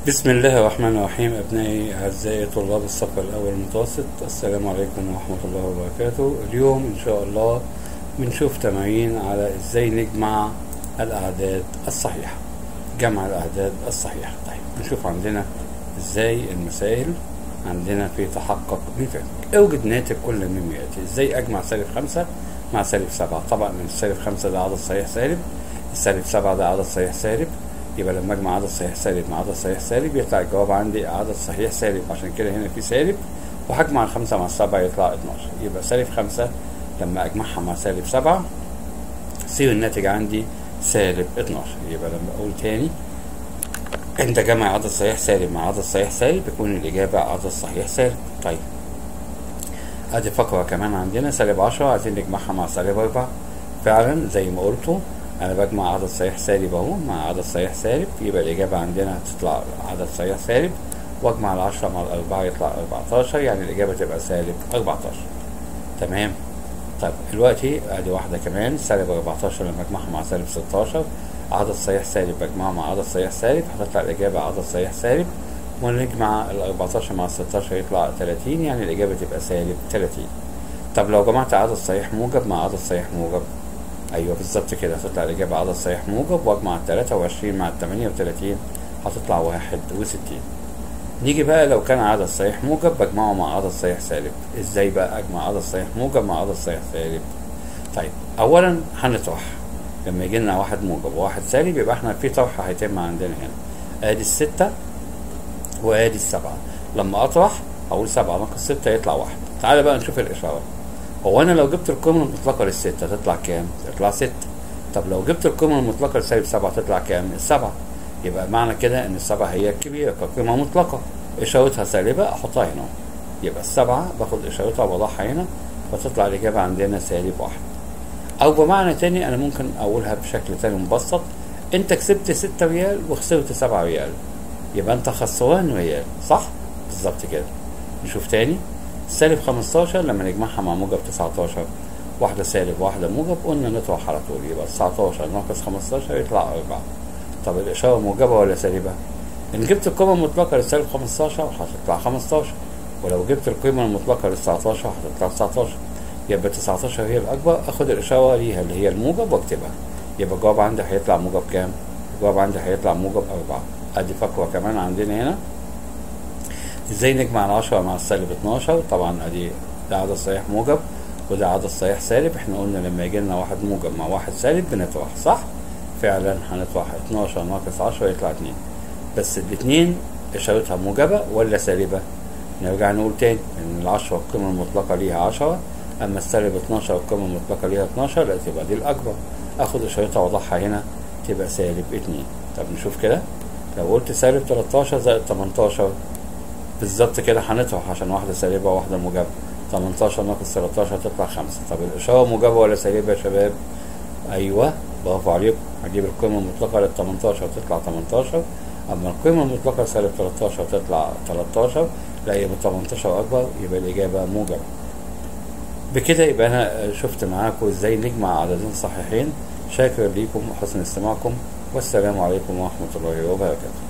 بسم الله الرحمن الرحيم أبنائي أعزائي طلاب الصف الأول المتوسط السلام عليكم ورحمة الله وبركاته اليوم إن شاء الله بنشوف تمارين على إزاي نجمع الأعداد الصحيحة جمع الأعداد الصحيحة طيب نشوف عندنا إزاي المسائل عندنا في تحقق مثال اوجد ناتج كل مما يأتي إزاي أجمع سالب خمسة مع سالب سبعة طبعا السالب خمسة ده عدد صحيح سالب السالب سبعة ده عدد صحيح سالب يبقى لما اجمع عدد صحيح سالب مع عدد صحيح سالب يطلع الجواب عندي عدد صحيح سالب عشان كده هنا في سالب وهجمع الخمسة مع السبعة يطلع 12 يبقى سالب خمسة لما اجمعها مع سالب سبعة يصير الناتج عندي سالب 12 يبقى لما اقول تاني عند جمع عدد صحيح سالب مع عدد صحيح سالب يكون الإجابة عدد صحيح سالب طيب ادي فقرة كمان عندنا سالب 10 عايزين نجمعها مع سالب 4 فعلا زي ما قلتوا انا بجمع عدد صحيح سالب اهو مع عدد صحيح سالب يبقى الاجابه عندنا هتطلع عدد صحيح سالب واجمع العشرة مع الأربعة يطلع 14 يعني الإجابة تبقى سالب 14 تمام طيب دلوقتي ادي واحدة كمان سالب 14 لما اجمعها مع سالب 16 عدد صحيح سالب بجمعه مع عدد صحيح سالب هتطلع الإجابة عدد صحيح سالب ونجمع ال 14 مع 16 يطلع 30 يعني الإجابة تبقى سالب 30 طب لو جمعت عدد صحيح موجب مع عدد صحيح موجب ايوه بالظبط كده هتطلع الاجابه عدد صحيح موجب واجمع ال 23 مع ال 38 هتطلع 61 نيجي بقى لو كان عدد صحيح موجب بجمعه مع عدد صحيح سالب ازاي بقى اجمع عدد صحيح موجب مع عدد صحيح سالب طيب اولا هنطرح لما يجي لنا واحد موجب وواحد سالب يبقى احنا في طرح هيتم عندنا هنا ادي الستة وادي السبعة لما اطرح هقول سبعة ناقص ستة يطلع واحد تعالى بقى نشوف الاشارة هو انا لو جبت القيمة المطلقة للستة تطلع كام؟ تطلع ستة طب لو جبت القيمة المطلقة لسالب سبعة تطلع كام؟ السبعة يبقى معنى كده ان السبعة هي الكبيرة كقيمة مطلقة اشارتها سالبة احطها هنا يبقى السبعة باخد اشارتها وبضعها هنا فتطلع الاجابة عندنا سالب واحد او بمعنى تاني انا ممكن اقولها بشكل تاني مبسط انت كسبت ستة ريال وخسرت سبعة ريال يبقى انت خسران ريال صح؟ بالظبط كده نشوف تاني سالب 15 لما نجمعها مع موجب 19 واحدة سالب واحدة موجب قلنا نطرح على طول يبقى 19 ناقص 15 يطلع 4 طب الإشارة موجبة ولا سالبة؟ إن جبت القيمة المطلقة للسالب 15 هتطلع 15 ولو جبت القيمة المطلقة لل 19 هتطلع 19 يبقى 19 هي الأكبر آخد الإشارة ليها اللي هي الموجب وأكتبها يبقى الجواب عندي هيطلع موجب كام؟ الجواب عندي هيطلع موجب 4 أدي فقرة كمان عندنا هنا ازاي نجمع العشرة مع السالب 12 طبعا ادي ده عدد صحيح موجب وده عدد صحيح سالب احنا قلنا لما يجي لنا واحد موجب مع واحد سالب بنطرح صح فعلا هنطرح 12 ناقص 10 يطلع 2 بس الاتنين اشارتها موجبة ولا سالبة نرجع نقول تاني ان العشرة القيمة المطلقة ليها 10 اما السالب 12 القيمة المطلقة ليها 12 لا تبقى دي الاكبر اخد اشارتها واضحها هنا تبقى سالب 2 طب نشوف كده لو قلت سالب 13 زائد 18 بالظبط كده هنطرح عشان واحدة سالبة وواحدة موجبة 18 ناقص 13 تطلع 5 طب الإشارة موجبة ولا سالبة يا شباب؟ أيوه برافو عليكم هجيب القيمة المطلقة لل 18 تطلع 18 أما القيمة المطلقة سالب 13 تطلع 13 لا يبقى 18 أكبر يبقى الإجابة موجبة بكده يبقى أنا شفت معاكم إزاي نجمع عددين صحيحين شاكر ليكم وحسن استماعكم والسلام عليكم ورحمة الله وبركاته